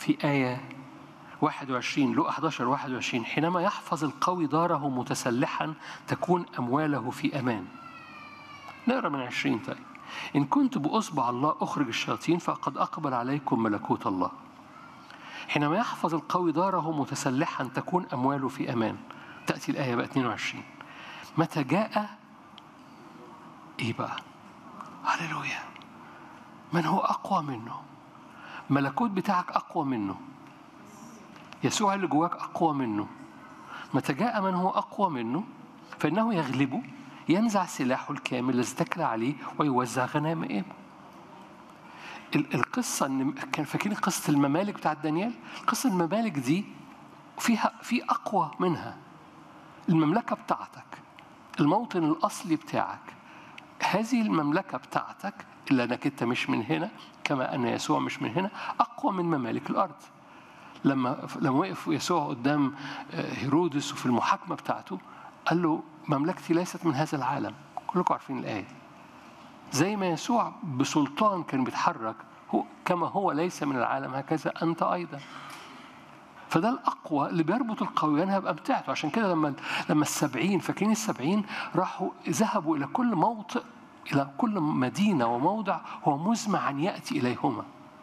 في آية 21 لقى 11 21 حينما يحفظ القوي داره متسلحا تكون أمواله في أمان نقرا من 20 طيب إن كنت بأصبع الله أخرج الشياطين فقد أقبل عليكم ملكوت الله حينما يحفظ القوي داره متسلحا تكون أمواله في أمان تأتي الآية بقى 22 متى جاء إيه بقى هللويا من هو أقوى منه ملكوت بتاعك أقوى منه يسوع اللي جواك أقوى منه متى جاء من هو أقوى منه فإنه يغلبه ينزع سلاحه الكامل الذي اتكل عليه ويوزع غنائمه القصة إن كان فاكرين قصة الممالك بتاعت دانيال قصة الممالك دي فيها في أقوى منها المملكة بتاعتك الموطن الأصلي بتاعك هذه المملكة بتاعتك إلا أنك أنت مش من هنا كما أن يسوع مش من هنا أقوى من ممالك الأرض لما لما وقف يسوع قدام هيرودس وفي المحاكمة بتاعته قال له مملكتي ليست من هذا العالم كلكم عارفين الآية زي ما يسوع بسلطان كان بيتحرك هو كما هو ليس من العالم هكذا أنت أيضا فده الأقوى اللي بيربط القويان هيبقى بتاعته عشان كده لما لما السبعين فاكرين السبعين راحوا ذهبوا إلى كل موطئ إلى كل مدينة وموضع هو مزمع أن يأتي إليهما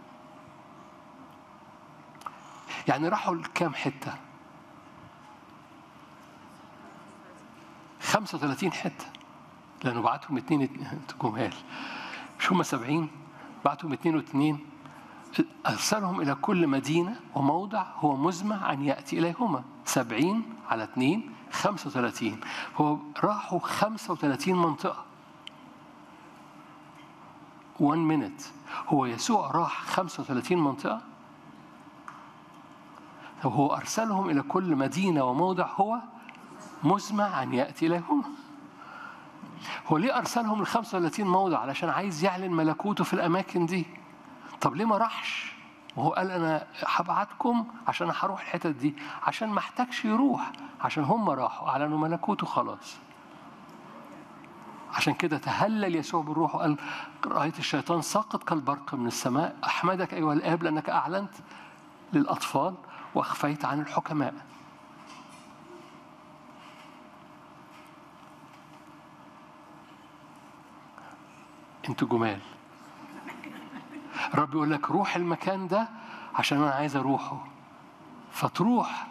يعني راحوا لكام حتة 35 حتة لأنه بعتهم اتنين جمال مش هم سبعين بعتهم اتنين واتنين أرسلهم إلى كل مدينة وموضع هو مزمع أن يأتي إليهما سبعين على اتنين خمسة وثلاثين هو راحوا خمسة وثلاثين منطقة one minute هو يسوع راح 35 منطقة هو أرسلهم إلى كل مدينة وموضع هو مزمع أن يأتي إليهم هو ليه أرسلهم ل 35 موضع علشان عايز يعلن ملكوته في الأماكن دي طب ليه ما راحش وهو قال أنا هبعتكم عشان هروح الحتت دي عشان ما احتاجش يروح عشان هم راحوا أعلنوا ملكوته خلاص عشان كده تهلل يسوع بالروح وقال رأيت الشيطان ساقط كالبرق من السماء أحمدك أيها الآب لأنك أعلنت للأطفال وأخفيت عن الحكماء انتوا جمال الرب يقول لك روح المكان ده عشان انا عايز اروحه فتروح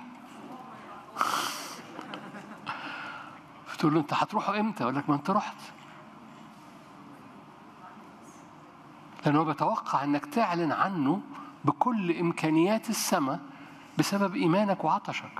فتقول له انت هتروحه امتى يقول لك ما انت رحت لانه هو بيتوقع انك تعلن عنه بكل امكانيات السماء بسبب ايمانك وعطشك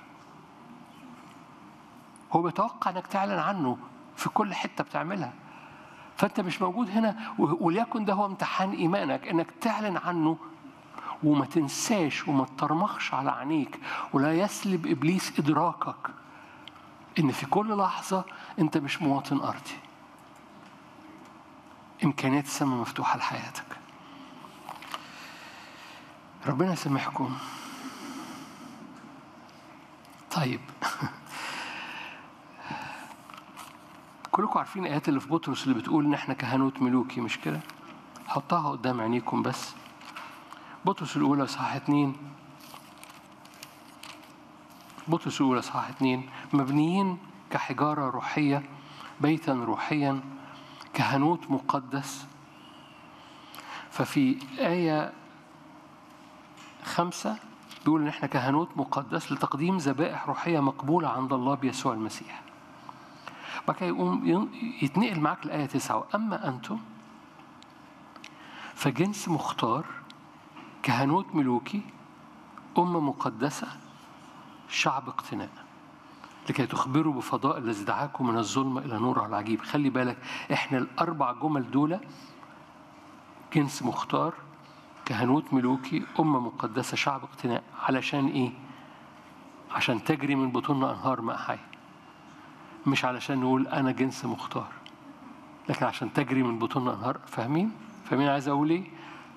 هو بيتوقع انك تعلن عنه في كل حته بتعملها فانت مش موجود هنا وليكن ده هو امتحان ايمانك انك تعلن عنه وما تنساش وما تطرمخش على عينيك ولا يسلب ابليس ادراكك ان في كل لحظه انت مش مواطن ارضي امكانيات السماء مفتوحه لحياتك ربنا يسامحكم طيب كلكم عارفين الايات اللي في بطرس اللي بتقول ان احنا كهنوت ملوكي مش كده حطها قدام عينيكم بس بطرس الاولى صح اتنين بطرس الاولى صح اتنين مبنيين كحجاره روحيه بيتا روحيا كهنوت مقدس ففي آية خمسة بيقول إن إحنا كهنوت مقدس لتقديم ذبائح روحية مقبولة عند الله بيسوع المسيح. بعد كده يقوم يتنقل معاك الآية تسعة وأما أنتم فجنس مختار كهنوت ملوكي أمة مقدسة شعب اقتناء لكي تخبروا بفضاء الذي دعاكم من الظلمة إلى نوره العجيب خلي بالك إحنا الأربع جمل دول جنس مختار كهنوت ملوكي أمة مقدسة شعب اقتناء علشان إيه؟ عشان تجري من بطوننا أنهار ماء حي مش علشان نقول أنا جنس مختار لكن عشان تجري من بطوننا أنهار فاهمين؟ فاهمين عايز أقول إيه؟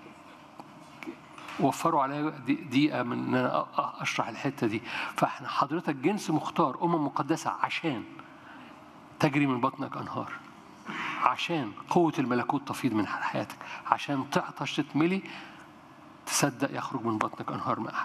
وفروا عليا دقيقة من إن أنا أشرح الحتة دي فإحنا حضرتك جنس مختار أمم مقدسة عشان تجري من بطنك أنهار عشان قوة الملكوت تفيض من حياتك عشان تعطش تتملي تصدق يخرج من بطنك أنهار ماء حي